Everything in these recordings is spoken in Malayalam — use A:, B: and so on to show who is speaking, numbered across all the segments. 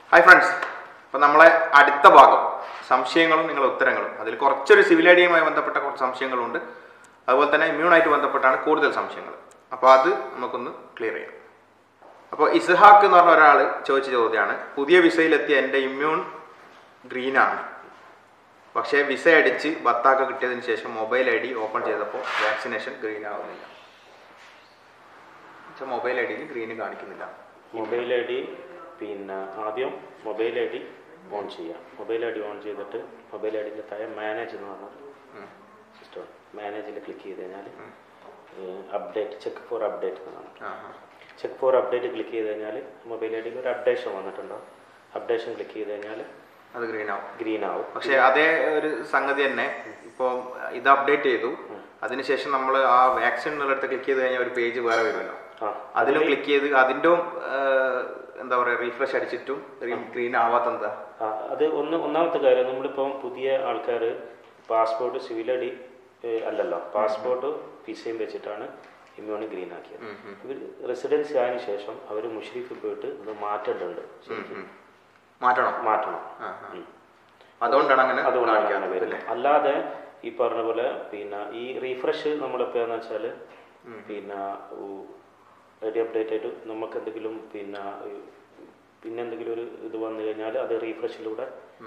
A: ഹായ് ഫ്രണ്ട്സ് അപ്പം നമ്മളെ അടുത്ത ഭാഗം സംശയങ്ങളും നിങ്ങളുടെ ഉത്തരങ്ങളും അതിൽ കുറച്ചൊരു സിവിൽ ഐഡിയയുമായി ബന്ധപ്പെട്ട കുറച്ച് സംശയങ്ങളുണ്ട് അതുപോലെ തന്നെ ഇമ്മ്യൂണായിട്ട് ബന്ധപ്പെട്ടാണ് കൂടുതൽ സംശയങ്ങൾ അപ്പോൾ അത് നമുക്കൊന്ന് ക്ലിയർ ചെയ്യാം അപ്പോൾ ഇസ്ഹാക്ക് എന്ന് പറഞ്ഞ ഒരാൾ ചോദിച്ച ചോദ്യമാണ് പുതിയ വിസയിലെത്തിയ എൻ്റെ ഇമ്മ്യൂൺ ഗ്രീനാണ് പക്ഷേ വിസ അടിച്ച് ബത്താക്ക കിട്ടിയതിന് ശേഷം മൊബൈൽ ഐ ഡി ഓപ്പൺ ചെയ്തപ്പോൾ വാക്സിനേഷൻ ഗ്രീൻ ആവുന്നില്ല മൊബൈൽ ഐ ഡിയിൽ ഗ്രീൻ കാണിക്കുന്നില്ല
B: മൊബൈൽ ഐ ഡി പിന്നെ ആദ്യം മൊബൈൽ ഐ ഡി ഓൺ ചെയ്യാം മൊബൈൽ ഐ ഡി ഓൺ ചെയ്തിട്ട് മൊബൈൽ ഐ ഡിൻ്റെ താഴെ മാനേജ് എന്ന് പറഞ്ഞ
A: ഉം.
B: സിസ്റ്റം മാനേജിൽ ക്ലിക്ക് ചെയ്ത് കഴിഞ്ഞാൽ അപ്ഡേറ്റ് ചെക്ക് ഫോർ അപ്ഡേറ്റ് എന്നാണ്
A: ആ ആ
B: ചെക്ക് ഫോർ അപ്ഡേറ്റ് ക്ലിക്ക് ചെയ്ത് കഴിഞ്ഞാൽ മൊബൈൽ ഐ ഡിയിൽ ഒരു അപ്ഡേഷൻ വന്നിട്ടുണ്ടാവും അപ്ഡേഷൻ ക്ലിക്ക് ചെയ്ത് കഴിഞ്ഞാൽ
A: അത് ഗ്രീൻ ആവും
B: ഗ്രീൻ ആവും
A: പക്ഷെ അതേ ഒരു സംഗതി തന്നെ ഇപ്പോൾ ഇത് അപ്ഡേറ്റ് ചെയ്തു അതിനുശേഷം നമ്മൾ ആ വാക്സിൻ എന്നുള്ളിടത്ത് ക്ലിക്ക് ചെയ്ത് കഴിഞ്ഞാൽ ഒരു പേജ് വേറെ വരുമല്ലോ
B: ആ
A: അതിലും ക്ലിക്ക് ചെയ്ത് അതിൻ്റെ എന്താ പറയുക റീഫ്രഷ് അടിച്ചിട്ടും ഗ്രീൻ ആവാത്ത എന്താ
B: ആ, അത് ഒന്ന് ഒന്നാമത്തെ കാര്യം നമ്മളിപ്പം പുതിയ ആൾക്കാർ പാസ്പോർട്ട് സിവിൽ ഐ ഡി അല്ലല്ലോ പാസ്പോർട്ട് വിസയും വെച്ചിട്ടാണ് ഇമ്മ്യൂണി ഗ്രീൻ ആക്കിയത് ഇവർ റെസിഡൻസി ആയതിനു ശേഷം അവർ മുഷരീഫിൽ പോയിട്ട് ഇത് മാറ്റേണ്ടതുണ്ട് ശരിക്കും.
A: മാറ്റണം
B: മാറ്റണം
A: ആ, ആ. അതുകൊണ്ടാണ് അങ്ങനെ
B: അതുകൊണ്ടാണ് അങ്ങനെ
A: കാണിക്കാത്തത്
B: വരുന്നത് അല്ലാതെ ഈ പറഞ്ഞ പോലെ പിന്നെ ഈ റീഫ്രഷ് നമ്മളിപ്പോൾ എന്ന് വെച്ചാൽ പിന്നെ റെഡി അപ്ഡേറ്റ് ആയിട്ട് നമുക്ക് എന്തെങ്കിലും പിന്നെ ഈ പിന്നെ എന്തെങ്കിലും ഒരു ഇത് വന്നു കഴിഞ്ഞാൽ അത് റീഫ്രഷിലൂടെ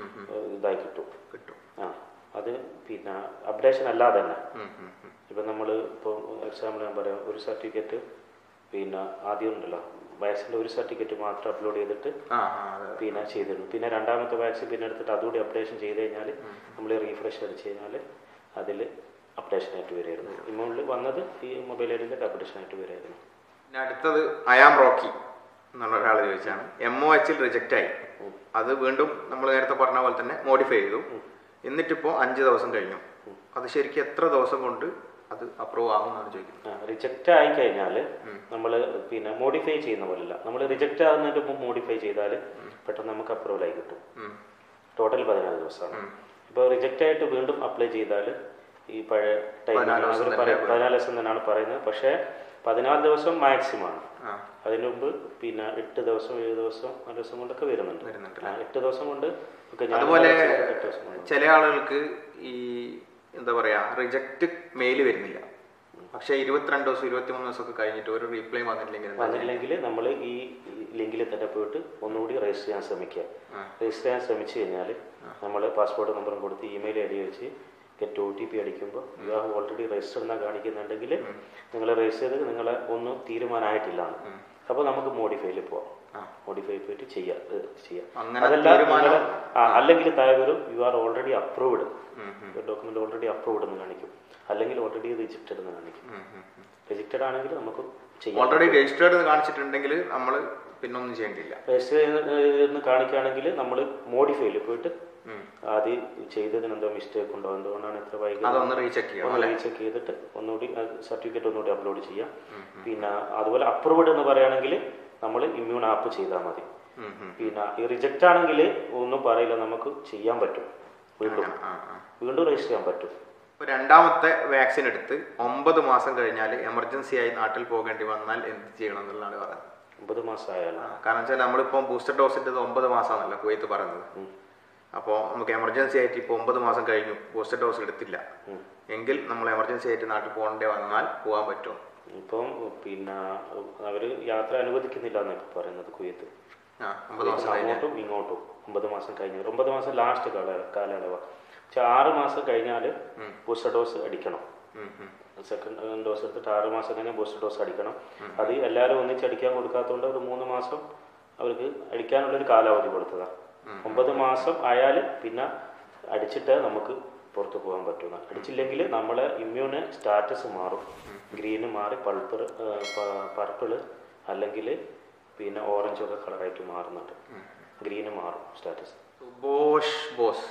B: ഇതായി കിട്ടും
A: കിട്ടും
B: ആ അത് പിന്നെ അപ്ഡേഷൻ അല്ലാതെ തന്നെ
A: ഉം, ഉം, ഉം.
B: ഇപ്പം നമ്മൾ ഇപ്പോൾ എക്സാമ്പിൾ ഞാൻ പറയാം ഒരു സർട്ടിഫിക്കറ്റ് പിന്നെ ആദ്യം ഉണ്ടല്ലോ വാക്സിൻ്റെ ഒരു സർട്ടിഫിക്കറ്റ് മാത്രം അപ്ലോഡ് ചെയ്തിട്ട്
A: ആ ആ അതെ
B: പിന്നെ ചെയ്തിരുന്നു പിന്നെ രണ്ടാമത്തെ വാക്സിൻ പിന്നെ എടുത്തിട്ട് അതുകൂടി അപ്ഡേഷൻ ചെയ്ത് കഴിഞ്ഞാൽ നമ്മൾ റീഫ്രഷ് അടിച്ച് കഴിഞ്ഞാൽ അതിൽ അപ്ഡേഷൻ ആയിട്ട് വരുമായിരുന്നു ഇമ്മൂണിൽ വന്നത് ഈ മൊബൈൽ ഐഡിൻ്റെ അപ്ഡേഷൻ ആയിട്ട് വരുമായിരുന്നു
A: പിന്നെ അടുത്തത് അയാം റോക്കി എന്നുള്ള ഒരാൾ ചോദിച്ചാണ് എം ഒ എച്ചിൽ റിജക്റ്റ് ആയി അത് വീണ്ടും നമ്മൾ നേരത്തെ പറഞ്ഞ പോലെ തന്നെ മോഡിഫൈ ചെയ്തു എന്നിട്ടിപ്പോൾ അഞ്ച് ദിവസം കഴിഞ്ഞു അത് ശരിക്കും എത്ര ദിവസം കൊണ്ട് അത് അപ്രൂവ് ആകും എന്നാണ് ചോദിക്കുന്നത്
B: റിജക്റ്റ് ആയി കഴിഞ്ഞാൽ നമ്മൾ പിന്നെ മോഡിഫൈ ചെയ്യുന്ന പോലെയല്ല നമ്മൾ റിജക്റ്റ് ആകുന്നതിന് മുമ്പ് മോഡിഫൈ ചെയ്താൽ പെട്ടെന്ന് നമുക്ക് അപ്രൂവൽ ആയി കിട്ടും
A: ഉം.
B: ടോട്ടൽ പതിനാല് ദിവസമാണ് ഇപ്പോൾ റിജക്റ്റ് ആയിട്ട് വീണ്ടും അപ്ലൈ ചെയ്താൽ ഈ പഴയ ടൈമിൽ
A: പതിനാല് ദിവസം
B: അവർ
A: തന്നെ
B: പറയും പതിനാല് ദിവസം തന്നെയാണ് പറയുന്നത് പക്ഷേ പതിനാല് ദിവസം മാക്സിമം ആണ്
A: ആ
B: അതിന് മുമ്പ് പിന്നെ എട്ട് ദിവസം ഏഴ് ദിവസം നാല് ദിവസം കൊണ്ടൊക്കെ വരുന്നുണ്ട്
A: വരുന്നുണ്ട്
B: ആ, എട്ട് ദിവസം കൊണ്ട് ഒക്കെ ഞാൻ
A: അതുപോലെ
B: ചെയ്തത് എട്ട് ദിവസം കൊണ്ട്
A: ചില ആളുകൾക്ക് ഈ എന്താ പറയാ റിജക്റ്റ് മെയിൽ വരുന്നില്ല പക്ഷേ ഇരുപത്തിരണ്ട് ദിവസം ഇരുപത്തിമൂന്ന് ദിവസം ഒക്കെ കഴിഞ്ഞിട്ട് ഒരു റീപ്ലൈ വന്നിട്ടില്ലെങ്കിൽ എന്താ
B: വന്നില്ലെങ്കിൽ നമ്മൾ ഈ ലിങ്കിൽ തന്നെ പോയിട്ട് ഒന്നുകൂടി രജിസ്റ്റർ ചെയ്യാൻ ശ്രമിക്കുക രജിസ്റ്റർ ചെയ്യാൻ ശ്രമിച്ചു കഴിഞ്ഞാൽ നമ്മൾ പാസ്പോർട്ട് നമ്പറും കൊടുത്ത് ഇമെയിൽ ഐ ഡി വെച്ച് ഗെറ്റ് ഒ ടി പി അടിക്കുമ്പോൾ യു ഹാവ് ഓൾറെഡി രജിസ്റ്റർ എന്നാ കാണിക്കുന്നുണ്ടെങ്കിൽ നിങ്ങൾ രജിസ്റ്റർ ചെയ്ത് നിങ്ങളെ ഒന്നും തീരുമാനമായിട്ടില്ല അപ്പോൾ നമുക്ക് മോഡിഫൈയിൽ പോവാം മോഡിഫൈ പോയിട്ട് ചെയ്യാം ഇത് ചെയ്യാം
A: അങ്ങനെ
B: അതല്ല
A: തീരുമാനം-
B: നിങ്ങള് ആ, അല്ലെങ്കിൽ താഴെ വരും you are already approved document already approved എന്ന് കാണിക്കും അല്ലെങ്കിൽ ഓൾറെഡി റിജക്റ്റഡ് എന്ന് കാണിക്കും റിജക്റ്റഡ് ആണെങ്കിൽ നമുക്ക് ചെയ്യാം
A: ഓൾറെഡി രജിസ്റ്റേർഡ് കാണിച്ചിട്ടുണ്ടെങ്കിൽ നമ്മൾ പിന്നൊന്നും ചെയ്യേണ്ടില്ല
B: രജിസ്റ്റർ എന്ന് കാണിക്കുകയാണെങ്കിൽ നമ്മൾ മോഡിഫൈയിൽ പോയിട്ട് ആദ്യം ചെയ്തതിന് എന്തോ മിസ്റ്റേക്ക് ഉണ്ടോ എന്തുകൊണ്ടാണ് ഇത്ര വൈകുന്നത്
A: അതൊന്ന് റീചെക്ക് ചെയ്യണം
B: ഒന്ന് റീചെക്ക് ചെയ്തിട്ട് ഒന്നുകൂടി സർട്ടിഫിക്കറ്റ് ഒന്നുകൂടി അപ്ലോഡ് ചെയ്യാം പിന്നെ അതുപോലെ അപ്രൂവ്ഡ് എന്ന് പറയുകയാണെങ്കിൽ നമ്മൾ ഇമ്മ്യൂൺ ആപ്പ് ചെയ്താൽ മതി
A: ഉം, ഉം.
B: പിന്നെ ഈ റിജക്റ്റ് ആണെങ്കിൽ ഒന്നും പറയില്ല നമുക്ക് ചെയ്യാൻ പറ്റും വീണ്ടും
A: ആ, ആ.
B: വീണ്ടും രജിസ്റ്റർ ചെയ്യാൻ പറ്റും
A: ഇപ്പൊ രണ്ടാമത്തെ വാക്സിൻ എടുത്ത് ഒമ്പത് മാസം കഴിഞ്ഞാൽ എമർജൻസി ആയി നാട്ടിൽ പോകേണ്ടി വന്നാൽ എന്ത് ചെയ്യണം എന്നുള്ളതാണ് പറയുന്നത്
B: ഒമ്പത് മാസം ആയാലും
A: ആ, കാരണം വെച്ചാൽ നമ്മളിപ്പോൾ ബൂസ്റ്റർ ഡോസിൻ്റെ ഒമ്പത് മാസമാണല്ലോ കുവൈത്ത് പറയുന്നത് അപ്പോൾ നമുക്ക് എമർജൻസി ആയിട്ട് ഇപ്പോൾ ഒമ്പത് മാസം കഴിഞ്ഞു ബൂസ്റ്റർ ഡോസ് എടുത്തില്ല എങ്കിൽ നമ്മൾ എമർജൻസി ആയിട്ട് നാട്ടിൽ പോകേണ്ടി വന്നാൽ പോകാൻ പറ്റും
B: ഇപ്പം പിന്നെ അവർ യാത്ര അനുവദിക്കുന്നില്ല എന്നൊക്കെ പറയുന്നത് കുവൈത്ത്
A: ആ ഒമ്പത് മാസം കഴിഞ്ഞ്
B: അങ്ങോട്ടും ഇങ്ങോട്ടും ഒമ്പത് മാസം കഴിഞ്ഞവർ ഒമ്പത് മാസം ലാസ്റ്റ് കാല കാലയളവാണ് പക്ഷെ ആറ് മാസം കഴിഞ്ഞാൽ ബൂസ്റ്റർ ഡോസ് അടിക്കണം
A: ഉം, ഉം.
B: സെക്കൻഡ് ഡോസ് എടുത്തിട്ട് ആറ് മാസം കഴിഞ്ഞാൽ ബൂസ്റ്റർ ഡോസ് അടിക്കണം അത് എല്ലാവരും ഒന്നിച്ച് അടിക്കാൻ കൊടുക്കാത്തതുകൊണ്ട് ഒരു മൂന്ന് മാസം അവർക്ക് അടിക്കാനുള്ളൊരു കാലാവധി കൊടുത്തതാണ് ഒമ്പത് മാസം ആയാൽ പിന്നെ അടിച്ചിട്ട് നമുക്ക് പുറത്ത് പോകാൻ പറ്റുന്ന അടിച്ചില്ലെങ്കിൽ നമ്മളെ ഇമ്മ്യൂണ് സ്റ്റാറ്റസ് മാറും ഗ്രീന് മാറി പൾപ്പിൾ പർപ്പിള് അല്ലെങ്കിൽ പിന്നെ ഓറഞ്ച് ഒക്കെ കളറായിട്ട് മാറുന്നുണ്ട് ഗ്രീന് മാറും സ്റ്റാറ്റസ്
A: സുബോഷ് ബോസ്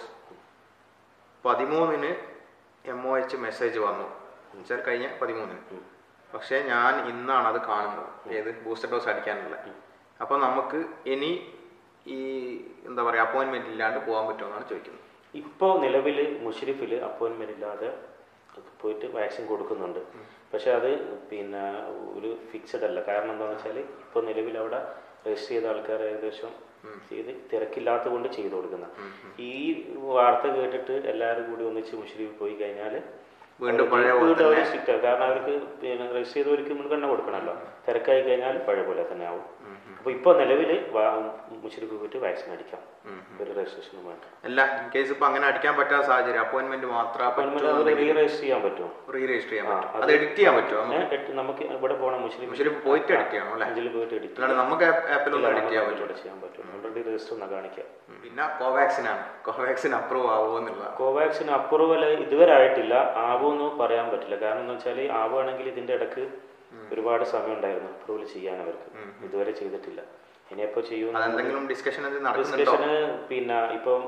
A: പതിമൂന്നിന് എം ഒ എച്ച് മെസ്സേജ് വന്നു എന്നുവെച്ചാൽ കഴിഞ്ഞ പതിമൂന്നിന് പക്ഷേ ഞാൻ ഇന്നാണ് അത് കാണുന്നത് ഏത് ബൂസ്റ്റർ ഡോസ് അടിക്കാനുള്ള അപ്പോൾ നമുക്ക് ഇനി ഈ എന്താ പറയുക അപ്പോയിൻമെന്റ് ഇല്ലാണ്ട് പോകാൻ പറ്റുമെന്നാണ് ചോദിക്കുന്നത്
B: ഇപ്പോൾ നിലവിൽ മുഷരിഫിൽ അപ്പോയിൻമെൻ്റ് ഇല്ലാതെ പോയിട്ട് വാക്സിൻ കൊടുക്കുന്നുണ്ട് പക്ഷെ അത് പിന്നെ ഒരു ഫിക്സഡ് അല്ല കാരണം എന്താണെന്ന് വെച്ചാൽ ഇപ്പോൾ നിലവിൽ അവിടെ രജിസ്റ്റർ ചെയ്ത ആൾക്കാർ ഏകദേശം ചെയ്ത് തിരക്കില്ലാത്തത് കൊണ്ട് ചെയ്തു കൊടുക്കുന്ന ഈ വാർത്ത കേട്ടിട്ട് എല്ലാവരും കൂടി ഒന്നിച്ച് മുഷരീഫ് പോയി കഴിഞ്ഞാൽ
A: വീണ്ടും പഴയ പോലെ
B: വീണ്ടും അവർ സ്ട്രിക്റ്റ് ആവും കാരണം അവർക്ക് പിന്നെ രജിസ്റ്റർ ചെയ്തവർക്ക് മുൻഗണന കൊടുക്കണമല്ലോ തിരക്കായി കഴിഞ്ഞാൽ പഴയ പോലെ തന്നെ ആവും അപ്പോൾ ഇപ്പോൾ നിലവിൽ മുഷരീഫ് പോയിട്ട് വാക്സിൻ അടിക്കാം ഒരു രജിസ്ട്രേഷനും വേണ്ട
A: അല്ല ഇൻ കേസ് ഇപ്പൊ അങ്ങനെ അടിക്കാൻ പറ്റാത്ത സാഹചര്യം അപ്പോയിന്റ്മെന്റ് മാത്രം
B: അപ്പോയിൻമെന്റ് അത് റീ രജിസ്റ്റർ ചെയ്യാൻ പറ്റും
A: റീ രജിസ്റ്റർ ചെയ്യാൻ പറ്റും അത് എഡിറ്റ് ചെയ്യാൻ പറ്റുമോ
B: ഏ, എട്ട് നമുക്ക് ഇവിടെ പോകണം മുസ്ലിം
A: പക്ഷേ പോയിട്ട് എഡിറ്റ് ചെയ്യണം അല്ലേ
B: അഞ്ചിൽ പോയിട്ട് എഡിറ്റ്
A: അല്ലാണ്ട് നമുക്ക് ആപ്പിലൊന്നും എഡിറ്റ് ചെയ്യാൻ പറ്റും
B: ഇവിടെ ചെയ്യാൻ പറ്റും ഓൾറെഡി രജിസ്റ്റർ ഒന്ന് കാണിക്കാം
A: പിന്നെ കോവാക്സിൻ ആണ് കോവാക്സിൻ അപ്രൂവ് ആവുമോ എന്നുള്ള
B: കോവാക്സിൻ അപ്രൂവൽ ഇതുവരെ ആയിട്ടില്ല ആവുമെന്ന് പറയാൻ പറ്റില്ല കാരണം എന്ന് വെച്ചാൽ ആവുകയാണെങ്കിൽ ഇതിന്റെ ഇടക്ക് ഒരുപാട് സമയം ഉണ്ടായിരുന്നു അപ്രൂവൽ ചെയ്യാൻ അവർക്ക് ഇതുവരെ ചെയ്തിട്ടില്ല ഇനിയിപ്പോ ചെയ്യുമെന്ന്
A: അതെന്തെങ്കിലും ഡിസ്കഷൻ എന്ത് നടക്കുന്നുണ്ടോ
B: ഡിസ്കഷന് പിന്നെ ഇപ്പം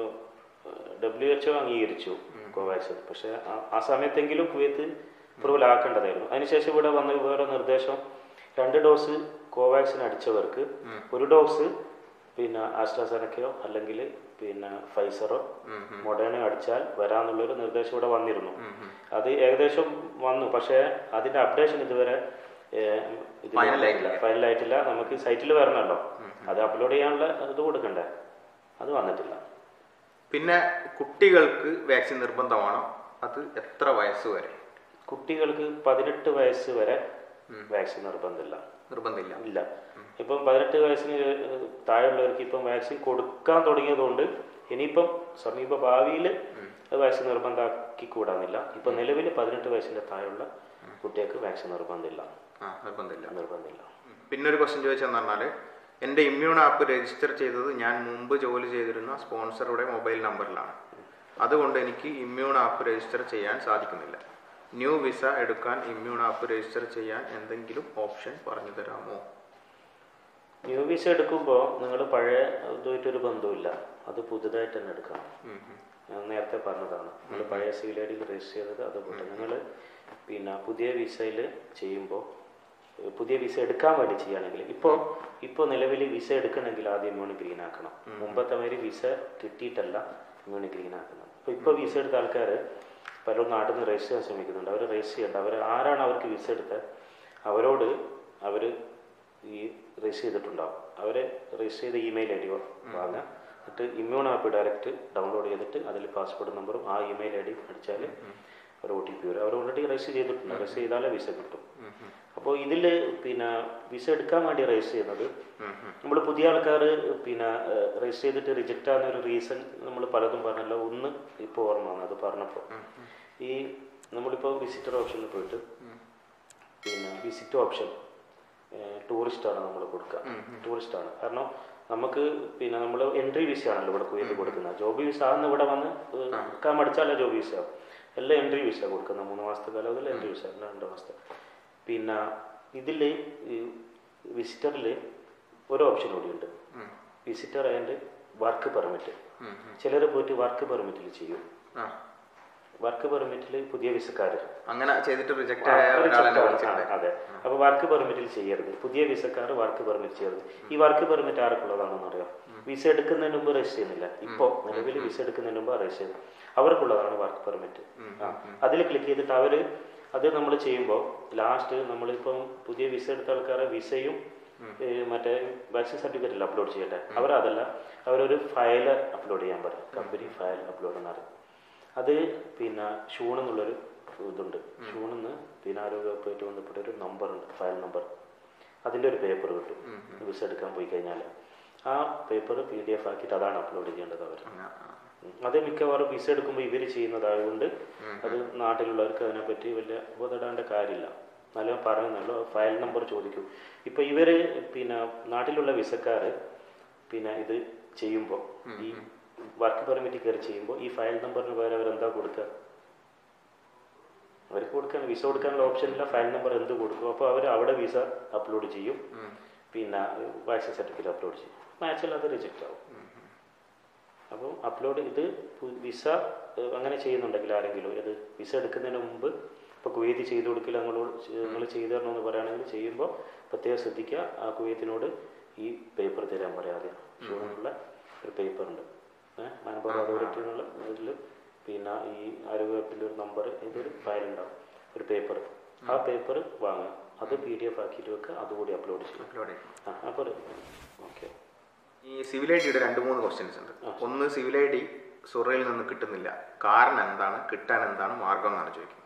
B: ഡബ്ല്യു എച്ച് ഒ അംഗീകരിച്ചു കോവാക്സിൻ പക്ഷെ ആ- ആ സമയത്തെങ്കിലും കുവൈത്ത് അപ്രൂവൽ ആക്കേണ്ടതായിരുന്നു അതിനുശേഷം ഇവിടെ വന്ന വേറെ നിർദ്ദേശം രണ്ട് ഡോസ് കോവാക്സിൻ അടിച്ചവർക്ക് ഒരു ഡോസ് പിന്നെ ആസ്ട്രാസെനക്കയോ അല്ലെങ്കിൽ പിന്നെ ഫൈസറോ മൊഡേണോ അടിച്ചാൽ വരാന്നുള്ളൊരു നിർദ്ദേശം ഇവിടെ വന്നിരുന്നു അത് ഏകദേശം വന്നു പക്ഷേ അതിന്റെ അപ്ഡേഷൻ ഇതുവരെ ഏഹ്, ഇത്
A: Final
B: വന്നിട്ടില്ല. Final ആയിട്ടില്ല നമുക്ക് സൈറ്റിൽ വരണമല്ലോ അത് അപ്ലോഡ് ചെയ്യാനുള്ള ഇത് കൊടുക്കണ്ടേ അത് വന്നിട്ടില്ല
A: പിന്നെ കുട്ടികൾക്ക് വാക്സിൻ നിർബന്ധമാണോ അത് എത്ര വയസ്സ് വരെ
B: കുട്ടികൾക്ക് പതിനെട്ട് വയസ്സ് വരെ വാക്സിൻ നിർബന്ധമില്ല
A: നിർബന്ധമില്ല
B: ഇല്ല ഇപ്പം പതിനെട്ട് വയസ്സിന് താഴെയുള്ളവർക്ക് ഇപ്പം വാക്സിൻ കൊടുക്കാൻ തുടങ്ങിയതുകൊണ്ട് ഇനിയിപ്പം സമീപ ഭാവിയിൽ വാക്സിൻ നിർബന്ധമാക്കി കൂടാന്നില്ല ഇപ്പം നിലവിൽ പതിനെട്ട് വയസ്സിന്റെ താഴെയുള്ള കുട്ടികൾക്ക് വാക്സിൻ നിർബന്ധമില്ല
A: ആ നിർബന്ധമില്ല
B: നിർബന്ധമില്ല
A: പിന്നെ ഒരു ക്വസ്റ്റ്യൻ ചോദിച്ചതെന്ന് പറഞ്ഞാൽ എൻ്റെ ഇമ്മ്യൂൺ ആപ്പ് രജിസ്റ്റർ ചെയ്തത് ഞാൻ മുമ്പ് ജോലി ചെയ്തിരുന്ന സ്പോൺസറുടെ മൊബൈൽ നമ്പറിലാണ് അതുകൊണ്ട് എനിക്ക് ഇമ്മ്യൂൺ ആപ്പ് രജിസ്റ്റർ ചെയ്യാൻ സാധിക്കുന്നില്ല ന്യൂ വിസ എടുക്കാൻ ഇമ്മ്യൂൺ ആപ്പ് രജിസ്റ്റർ ചെയ്യാൻ എന്തെങ്കിലും ഓപ്ഷൻ പറഞ്ഞു തരാമോ
B: ന്യൂ വിസ എടുക്കുമ്പോൾ നിങ്ങൾ പഴയ ഇതുമായിട്ടൊരു ബന്ധവുമില്ല അത് പുതുതായിട്ട് തന്നെ എടുക്കണം ഞാൻ നേരത്തെ പറഞ്ഞതാണ് നിങ്ങൾ പഴയ സിവിൽ ഐ ഡിയിൽ രജിസ്റ്റർ ചെയ്തത് അതുപോലെ നിങ്ങൾ പിന്നെ പുതിയ വിസയിൽ ചെയ്യുമ്പോൾ പുതിയ വിസ എടുക്കാൻ വേണ്ടി ചെയ്യുകയാണെങ്കിൽ ഇപ്പോൾ ഇപ്പോൾ നിലവിൽ വിസ എടുക്കണമെങ്കിൽ ആദ്യം ഇമ്മ്യൂണി ഗ്രീൻ ആക്കണം മുമ്പത്തെ മാതിരി വിസ കിട്ടിയിട്ടല്ല ഇമ്മ്യൂണി ഗ്രീൻ ആക്കുന്നത് അപ്പോൾ ഇപ്പോൾ വിസ എടുത്ത ആൾക്കാർ പലരും നാട്ടിൽ നിന്ന് രജിസ്റ്റർ ചെയ്യാൻ ശ്രമിക്കുന്നുണ്ട് അവർ രജിസ്റ്റർ ചെയ്യേണ്ട അവർ ആരാണ് അവർക്ക് വിസ എടുത്തത് അവരോട് അവർ ഈ രജിസ്റ്റർ ചെയ്തിട്ടുണ്ടാവും അവരെ രജിസ്റ്റർ ചെയ്ത ഇമെയിൽ ഐ ഡി വാങ്ങുക എന്നിട്ട് ഇമ്മ്യൂൺ ആപ്പ് ഡയറക്റ്റ് ഡൗൺലോഡ് ചെയ്തിട്ട് അതിൽ പാസ്വേഡ് നമ്പറും ആ ഇമെയിൽ ഐ ഡി അടിച്ചാൽ ഒരു ഒ ടി പി വരും അവർ ഓൾറെഡി രജിസ്റ്റർ ചെയ്തിട്ടുണ്ട് രജിസ്റ്റർ ചെയ്താലേ വിസ കിട്ടും അപ്പോൾ ഇതിൽ പിന്നെ വിസ എടുക്കാൻ വേണ്ടി രജിസ്റ്റർ ചെയ്യുന്നത് നമ്മൾ പുതിയ ആൾക്കാർ പിന്നെ രജിസ്റ്റർ ചെയ്തിട്ട് റിജക്റ്റ് ആകുന്ന ഒരു റീസൺ നമ്മൾ പലതും പറഞ്ഞല്ലോ ഒന്ന് ഇപ്പോൾ ഓർമ്മ വന്നു അത് പറഞ്ഞപ്പോൾ ഈ നമ്മളിപ്പോൾ വിസിറ്റർ ഓപ്ഷനിൽ പോയിട്ട് പിന്നെ വിസിറ്റ് ഓപ്ഷൻ ടൂറിസ്റ്റ് ആണ് നമ്മൾ കൊടുക്കുക ടൂറിസ്റ്റ് ആണ് കാരണം നമുക്ക് പിന്നെ നമ്മൾ എൻട്രി വിസ ആണല്ലോ ഇവിടെ കുവൈത്ത് കൊടുക്കുന്നത് ജോബ് വിസ ആണെന്ന് ഇവിടെ വന്ന് ഏഹ്, നിൽക്കാൻ മടിച്ചാലേ ജോബ് വിസ ആവും എല്ലാം എൻട്രി വിസ കൊടുക്കുന്നത് മൂന്ന് മാസത്തെ കാലത്തിൽ എൻട്രി വിസ അല്ല രണ്ട് മാസത്തെ പിന്നെ ഇതിൽ വിസിറ്ററിൽ ഒരു ഓപ്ഷൻ കൂടിയുണ്ട് വിസിറ്റർ ആൻഡ് വർക്ക് പെർമിറ്റ് ചിലർ പോയിട്ട് വർക്ക് പെർമിറ്റിൽ ചെയ്യും
A: ആ
B: വർക്ക് പെർമിറ്റിൽ പുതിയ വിസക്കാർ
A: അങ്ങനെ ചെയ്തിട്ട് റിജക്റ്റ് ആയ ഒരാളെ വിളിച്ചിട്ടുണ്ട്
B: അതെ അപ്പൊ വർക്ക് പെർമിറ്റിൽ ചെയ്യരുത് പുതിയ വിസക്കാർ വർക്ക് പെർമിറ്റ് ചെയ്യരുത് ഈ വർക്ക് പെർമിറ്റ് ആർക്കുള്ളതാണെന്ന് അറിയാം വിസ എടുക്കുന്നതിന് മുമ്പ് രജിസ്റ്റർ ചെയ്യുന്നില്ല ഇപ്പോൾ നിലവിൽ വിസ എടുക്കുന്നതിന് മുമ്പ് രജിസ്റ്റർ ചെയ്യുന്നത് അവർക്കുള്ളതാണ് വർക്ക് പെർമിറ്റ് ആ അതിൽ ക്ലിക്ക് ചെയ്തിട്ട് അവര് അത് നമ്മൾ ചെയ്യുമ്പോൾ ലാസ്റ്റ് നമ്മളിപ്പം പുതിയ വിസ എടുത്ത ആൾക്കാരെ വിസയും ഏ, മറ്റേ വാക്സിൻ സർട്ടിഫിക്കറ്റ് അല്ല അപ്ലോഡ് ചെയ്യട്ടെ അവരതല്ല അവരൊരു ഫയൽ അപ്ലോഡ് ചെയ്യാൻ പറയും കമ്പനി ഫയൽ അപ്ലോഡ് എന്ന് പറയും അത് പിന്നെ ഷൂൺ എന്നുള്ളൊരു ഇതുണ്ട് ഷൂണിൽ നിന്ന് പിന്നെ ആരോഗ്യവകുപ്പായിട്ട് ബന്ധപ്പെട്ട ഒരു നമ്പർ ഉണ്ട് ഫയൽ നമ്പർ അതിൻ്റെ ഒരു പേപ്പർ കിട്ടും വിസ എടുക്കാൻ പോയി കഴിഞ്ഞാൽ ആ പേപ്പർ പി ഡി എഫ് ആക്കിയിട്ട് അതാണ് അപ്ലോഡ് ചെയ്യേണ്ടത് അവർ അത് മിക്കവാറും വിസ എടുക്കുമ്പോൾ ഇവർ ചെയ്യുന്നതായതുകൊണ്ട് അത് നാട്ടിലുള്ളവർക്ക് അതിനെപ്പറ്റി വലിയ ബോധപ്പെടേണ്ട കാര്യമില്ല നല്ലോണം പറയുന്നല്ലോ ഫയൽ നമ്പർ ചോദിക്കും ഇപ്പൊ ഇവര് പിന്നെ നാട്ടിലുള്ള വിസക്കാർ പിന്നെ ഇത് ചെയ്യുമ്പോൾ ഈ വർക്ക് പെർമിറ്റ് കയറി ചെയ്യുമ്പോൾ ഈ ഫയൽ നമ്പറിന് പകരം അവരെന്താ കൊടുക്കുക അവർക്ക് കൊടുക്കാൻ വിസ കൊടുക്കാനുള്ള ഓപ്ഷനില്ല ഫയൽ നമ്പർ എന്ത് കൊടുക്കും അപ്പോൾ അവർ അവിടെ വിസ അപ്ലോഡ് ചെയ്യും പിന്നെ വാക്സിൻ സർട്ടിഫിക്കറ്റ് അപ്ലോഡ് ചെയ്യും മാച്ചിൽ അത് റിജക്റ്റ് ആവും അപ്പം അപ്ലോഡ് ഇത് പു- വിസ ഏഹ്, അങ്ങനെ ചെയ്യുന്നുണ്ടെങ്കിൽ ആരെങ്കിലും ഇത് വിസ എടുക്കുന്നതിന് മുമ്പ് ഇപ്പോൾ കുവൈത്ത് ചെയ്തു കൊടുക്കില്ല നിങ്ങളോട് നിങ്ങൾ ചെയ്തു തരണമെന്ന് പറയുകയാണെങ്കിൽ ചെയ്യുമ്പോൾ പ്രത്യേകം ശ്രദ്ധിക്കുക ആ കുവൈത്തിനോട് ഈ പേപ്പർ തരാൻ പറയാതെ ഷൂണിനുള്ള ഒരു പേപ്പർ ഉണ്ട് ഏഹ് മാൻപവർ അതോറിറ്റി എന്നുള്ള ഇതിൽ പിന്നെ ഈ ആരോഗ്യവകുപ്പിൻ്റെ ഒരു നമ്പർ ഇതൊരു ഫയൽ ഉണ്ടാവും ഒരു പേപ്പർ ആ പേപ്പർ വാങ്ങുക അത് പി ഡി എഫ് ആക്കിയിട്ട് വെക്കുക അതുകൂടി അപ്ലോഡ് ചെയ്യും
A: അപ്ലോഡ് ചെയ്യും
B: ആ അപ്പോൾ ഓക്കെ
A: ഈ സിവിൽ ഐ ഡിയുടെ രണ്ട് മൂന്ന് ക്വസ്റ്റ്യൻസ് ഉണ്ട് ഒന്ന് സിവിൽ ഐ ഡി സുറയിൽ നിന്ന് കിട്ടുന്നില്ല കാരണം എന്താണ് കിട്ടാൻ എന്താണ് മാർഗം എന്നാണ് ചോദിക്കുന്നത്